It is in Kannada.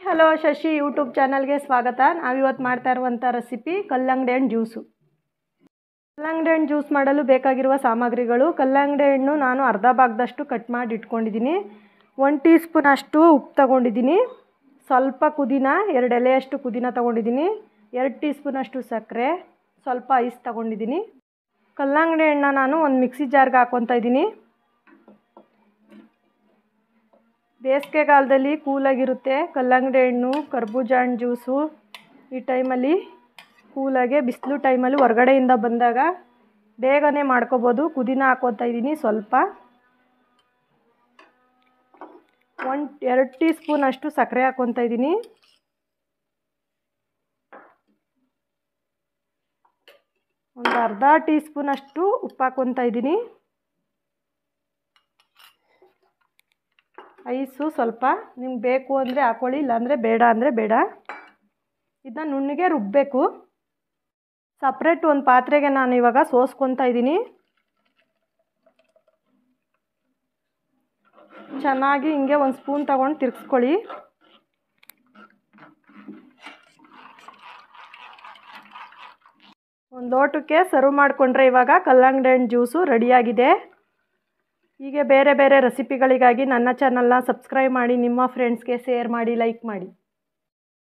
ಹಲೋ ಶಶಿ ಯೂಟ್ಯೂಬ್ ಚಾನಲ್ಗೆ ಸ್ವಾಗತ ನಾವಿವತ್ತು ಮಾಡ್ತಾ ಇರುವಂಥ ರೆಸಿಪಿ ಕಲ್ಲಂಗಡಿ ಹಣ್ಣು ಜ್ಯೂಸು ಕಲ್ಲಂಗಡಿ ಹಣ್ಣು ಜ್ಯೂಸ್ ಮಾಡಲು ಬೇಕಾಗಿರುವ ಸಾಮಗ್ರಿಗಳು ಕಲ್ಲಂಗಡಿ ಹಣ್ಣು ನಾನು ಅರ್ಧ ಭಾಗದಷ್ಟು ಕಟ್ ಮಾಡಿ ಇಟ್ಕೊಂಡಿದ್ದೀನಿ ಒನ್ ಟೀ ಸ್ಪೂನ್ ಅಷ್ಟು ಉಪ್ಪು ತಗೊಂಡಿದ್ದೀನಿ ಸ್ವಲ್ಪ ಪುದೀನ ಎರಡು ಎಲೆಯಷ್ಟು ಪುದೀನ ತಗೊಂಡಿದ್ದೀನಿ ಎರಡು ಟೀ ಸ್ಪೂನಷ್ಟು ಸಕ್ಕರೆ ಸ್ವಲ್ಪ ಐಸ್ ತಗೊಂಡಿದ್ದೀನಿ ಕಲ್ಲಂಗಡಿ ಹಣ್ಣನ್ನ ನಾನು ಒಂದು ಮಿಕ್ಸಿ ಜಾರ್ಗೆ ಹಾಕ್ಕೊತಾ ಇದ್ದೀನಿ ಬೇಸಿಗೆಗಾಲದಲ್ಲಿ ಕೂಲಾಗಿರುತ್ತೆ ಕಲ್ಲಂಗಡಿ ಹಣ್ಣು ಕರ್ಬೂಜ ಹಣ್ಣು ಜ್ಯೂಸು ಈ ಟೈಮಲ್ಲಿ ಕೂಲಾಗೆ ಬಿಸಿಲು ಟೈಮಲ್ಲಿ ಹೊರಗಡೆಯಿಂದ ಬಂದಾಗ ಬೇಗನೆ ಮಾಡ್ಕೋಬೋದು ಪುದೀನ ಹಾಕ್ಕೊತಾ ಇದ್ದೀನಿ ಸ್ವಲ್ಪ ಒಂದು ಎರಡು ಟೀ ಸ್ಪೂನ್ ಅಷ್ಟು ಸಕ್ಕರೆ ಹಾಕ್ಕೊತಾ ಇದ್ದೀನಿ ಒಂದು ಅರ್ಧ ಟೀ ಸ್ಪೂನ್ ಅಷ್ಟು ಉಪ್ಪು ಹಾಕ್ಕೊತಾ ಇದ್ದೀನಿ ಐಸು ಸ್ವಲ್ಪ ನಿಮ್ಗೆ ಬೇಕು ಅಂದರೆ ಹಾಕ್ಕೊಳ್ಳಿ ಇಲ್ಲಾಂದರೆ ಬೇಡ ಅಂದರೆ ಬೇಡ ಇದನ್ನ ನುಣ್ಣಗೆ ರುಬ್ಬಬೇಕು ಸಪ್ರೇಟ್ ಒಂದು ಪಾತ್ರೆಗೆ ನಾನು ಇವಾಗ ಸೋಸ್ಕೊತಾ ಇದ್ದೀನಿ ಚೆನ್ನಾಗಿ ಹಿಂಗೆ ಒಂದು ಸ್ಪೂನ್ ತಗೊಂಡು ತಿರ್ಗಿಸ್ಕೊಳ್ಳಿ ಒಂದು ಲೋಟಕ್ಕೆ ಸರ್ವ್ ಮಾಡಿಕೊಂಡ್ರೆ ಇವಾಗ ಕಲ್ಲಂಗಡಿ ಹಣ್ಣು ಜ್ಯೂಸು ರೆಡಿಯಾಗಿದೆ ಹೀಗೆ ಬೇರೆ ಬೇರೆ ರೆಸಿಪಿಗಳಿಗಾಗಿ ನನ್ನ ಚಾನಲ್ನ ಸಬ್ಸ್ಕ್ರೈಬ್ ಮಾಡಿ ನಿಮ್ಮ ಫ್ರೆಂಡ್ಸ್ಗೆ ಶೇರ್ ಮಾಡಿ ಲೈಕ್ ಮಾಡಿ